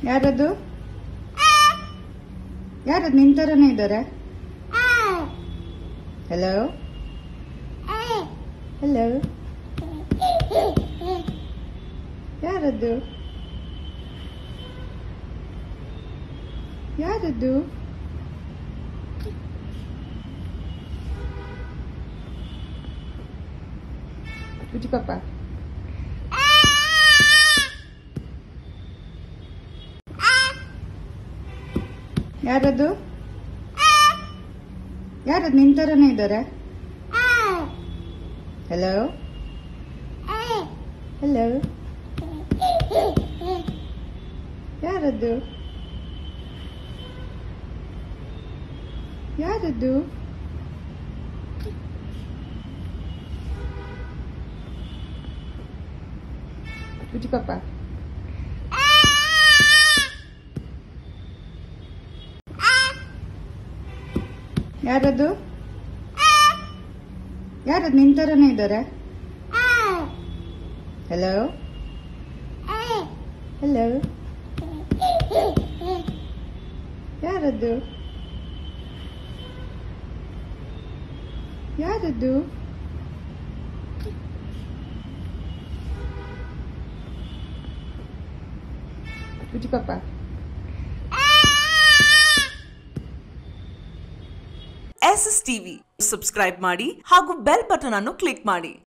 ಯಾರದು ಯಾರದು ನಿನ್ ಥರನೇ ಇದ್ದಾರೆ ಹಲೋ ಹಲೋ ಯಾರದ್ದು ಯಾರದ್ದು ಬುಜ್ಜಿ ಪಾಪ ಯಾರದು ಯಾರದು ನಿನ್ ಥರನೇ ಇದ್ದಾರೆ ಹಲೋ ಹಲೋ ಯಾರದ್ದು ಯಾರದ್ದು ಬುಜ್ಜಿ ಪಾಪ ಯಾರದು ಯಾರದು ನಿನ್ ಥರನೇ ಇದ್ದಾರೆ ಹಲೋ ಹಲೋ ಯಾರದ್ದು ಯಾರದ್ದು ಬುಜ್ಜಿ ಪಾಪ ಎಸ್ ಎಸ್ ಟಿವಿ ಸಬ್ಸ್ಕ್ರೈಬ್ ಮಾಡಿ ಹಾಗೂ ಬೆಲ್ ಬಟನ್ ಅನ್ನು ಕ್ಲಿಕ್ ಮಾಡಿ